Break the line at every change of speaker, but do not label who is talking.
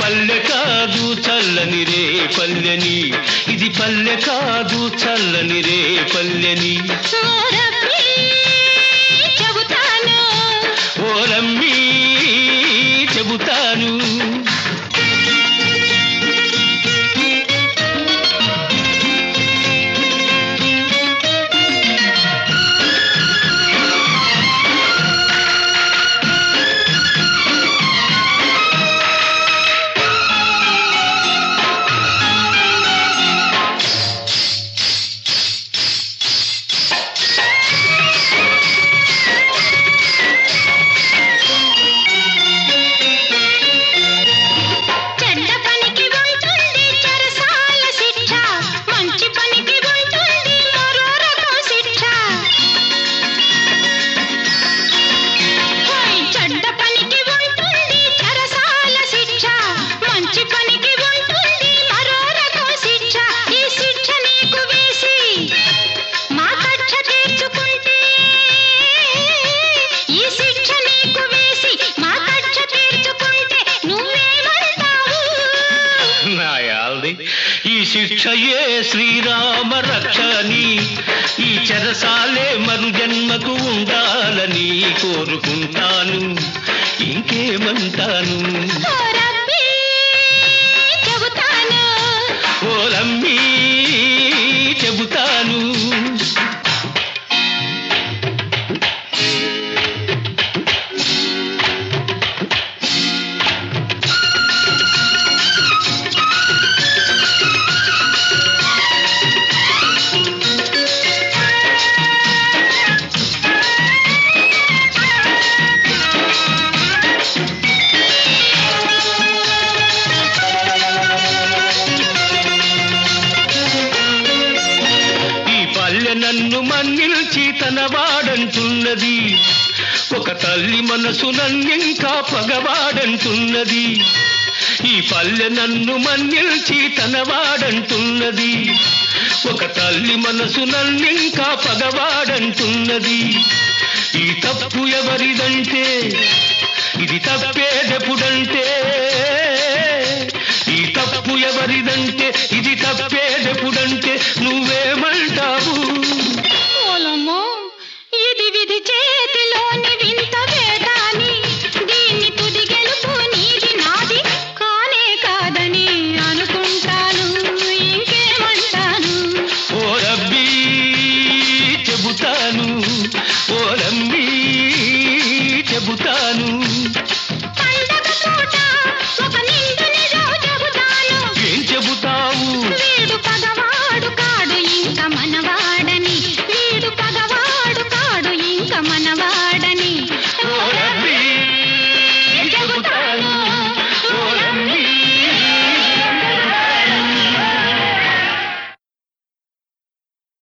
పల్లె కాదు చల్లని రే పల్లెని ఇది పల్లె కాదు చల్లని రే పల్లెని
ఓరబ్బీ, చెబుతాను
ఓలమ్మి చెబుతాను
చెడ్డ పనికి ఉంటుంది చెరసాల శిక్ష మంచి పనికి ఉంటుంది మరో రకం శిక్ష ఓయ్, చెడ్డ పనికి ఉంటుంది చెరసాల శిక్ష మంచి పనికి ఉంటుంది మరో రకం శిక్ష ఈ శిక్ష నీకు వేసి మా కక్ష తీర్చుకుంటే ఈ శిక్ష నీకు వేసి మా కక్ష తీర్చుకుంటే నువ్వేమంటావు
నాయాల్ది ఈ శిక్షయే శ్రీరామ రక్షని ఈ చెరసాలే మరు జన్మకు ఉండాలని కోరుకుంటాను ఇంకేమంటాను
ఓ రబ్బీ, చెబుతాను
ఓలమ్మి చెబుతాను ఈ పల్లె నన్ను మన్నిల్చి తన వాడంటున్నది ఒక తల్లి మనసు నన్నింకా పగవాడంటున్నది ఈ పల్లె నన్ను మన్నిల్చి తన వాడంటున్నది ఒక తల్లి మనసు నన్నింకా పగవాడంటున్నది ఈ తప్పు ఎవరిదంటే ఇది తప్పేదెప్పుడంటే